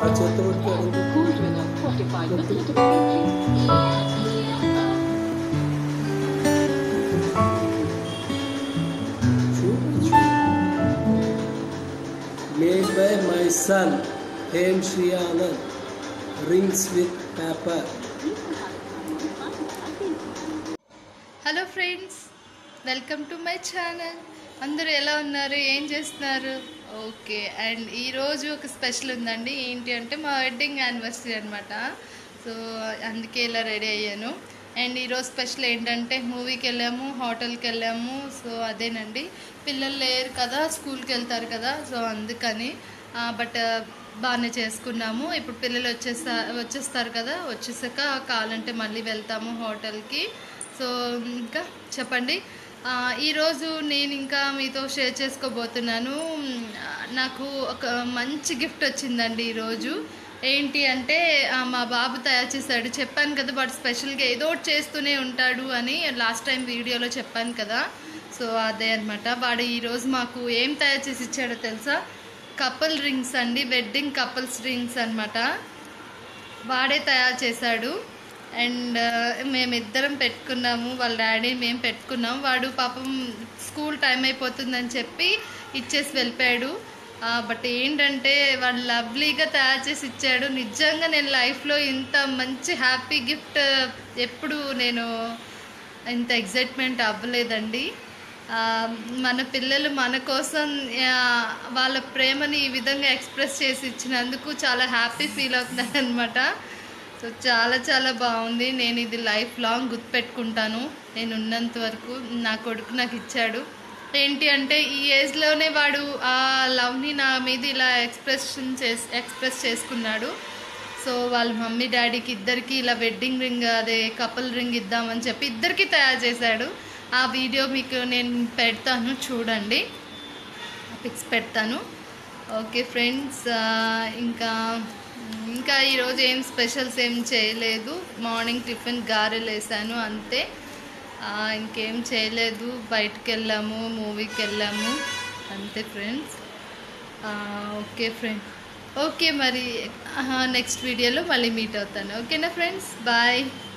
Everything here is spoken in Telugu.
ఆ చేత్తో పట్టుకోవడం Cruise with a 45 minutes to please. Made by my son, Hem Shri Anand. Rings with paper. Hello friends welcome to my channel అందరూ ఎలా ఉన్నారు ఏం చేస్తున్నారు ఓకే అండ్ ఈరోజు ఒక స్పెషల్ ఉందండి ఏంటి అంటే మా వెడ్డింగ్ యానివర్సరీ అనమాట సో అందుకే ఇలా రెడీ అయ్యాను అండ్ ఈరోజు స్పెషల్ ఏంటంటే మూవీకి వెళ్ళాము హోటల్కి వెళ్ళాము సో అదేనండి పిల్లలు లేరు కదా స్కూల్కి వెళ్తారు కదా సో అందుకని బట్ బాగానే చేసుకున్నాము ఇప్పుడు పిల్లలు వచ్చేస్తా వచ్చేస్తారు కదా వచ్చేసాక కావాలంటే మళ్ళీ వెళ్తాము హోటల్కి సో ఇంకా చెప్పండి ఆ, ఈరోజు నేను ఇంకా మీతో షేర్ చేసుకోబోతున్నాను మ్, నాకు ఒక మంచి గిఫ్ట్ వచ్చిందండి ఈరోజు ఏంటి అంటే ఆ, మా బాబు తయారు చేశాడు చెప్పాను కదా వాడు స్పెషల్గా ఏదో ఒకటి చేస్తూనే ఉంటాడు అని లాస్ట్ టైం వీడియోలో చెప్పాను కదా సో అదే అనమాట వాడు ఈరోజు మాకు ఏం తయారు చేసి ఇచ్చాడో తెలుసా కపుల్ రింగ్స్ అండి వెడ్డింగ్ కపుల్స్ రింగ్స్ అన్నమాట వాడే తయారు చేశాడు అండ్ మేమిద్దరం పెట్టుకున్నాము వాళ్ళ డాడీ మేము పెట్టుకున్నాం వాడు పాపం స్కూల్ టైం అయిపోతుందని చెప్పి ఇచ్చేసి వెళ్ళిపోయాడు బట్ ఏంటంటే వాడు లవ్లీగా తయారు చేసి ఇచ్చాడు నిజంగా నేను లైఫ్లో ఇంత మంచి హ్యాపీ గిఫ్ట్ ఎప్పుడు నేను ఇంత ఎగ్జైట్మెంట్ అవ్వలేదండి ఆ, మన పిల్లలు మన కోసం ఆ, వాళ్ళ ప్రేమని ఈ విధంగా ఎక్స్ప్రెస్ చేసి ఇచ్చినందుకు చాలా హ్యాపీ ఫీల్ అవుతున్నాను అనమాట సో చాలా చాలా బాగుంది నేను ఇది లైఫ్ లాంగ్ గుర్తుపెట్టుకుంటాను నేను ఉన్నంత వరకు నా కొడుకు నాకు ఇచ్చాడు ఏంటి అంటే ఈ ఏజ్లోనే వాడు ఆ లవ్ని నా మీద ఇలా ఎక్స్ప్రెషన్ చేసి ఎక్స్ప్రెస్ చేసుకున్నాడు సో వాళ్ళ మమ్మీ డాడీకి ఇద్దరికి ఇలా వెడ్డింగ్ రింగ్ అదే కపుల్ రింగ్ ఇద్దామని చెప్పి ఇద్దరికి తయారు చేశాడు ఆ వీడియో మీకు నేను పెడతాను చూడండి పిక్స్ పెడతాను ఓకే ఫ్రెండ్స్ ఇంకా ఇంకా ఈరోజు ఏం స్పెషల్స్ ఏం చేయలేదు మార్నింగ్ టిఫిన్ గారెలు వేసాను అంతే ఆ, ఇంకేం చేయలేదు బయటకు వెళ్ళాము మూవీకి వెళ్ళాము అంతే ఫ్రెండ్స్ ఓకే ఫ్రెండ్ ఓకే మరి నెక్స్ట్ వీడియోలో మళ్ళీ మీట్ అవుతాను ఓకేనా ఫ్రెండ్స్ బాయ్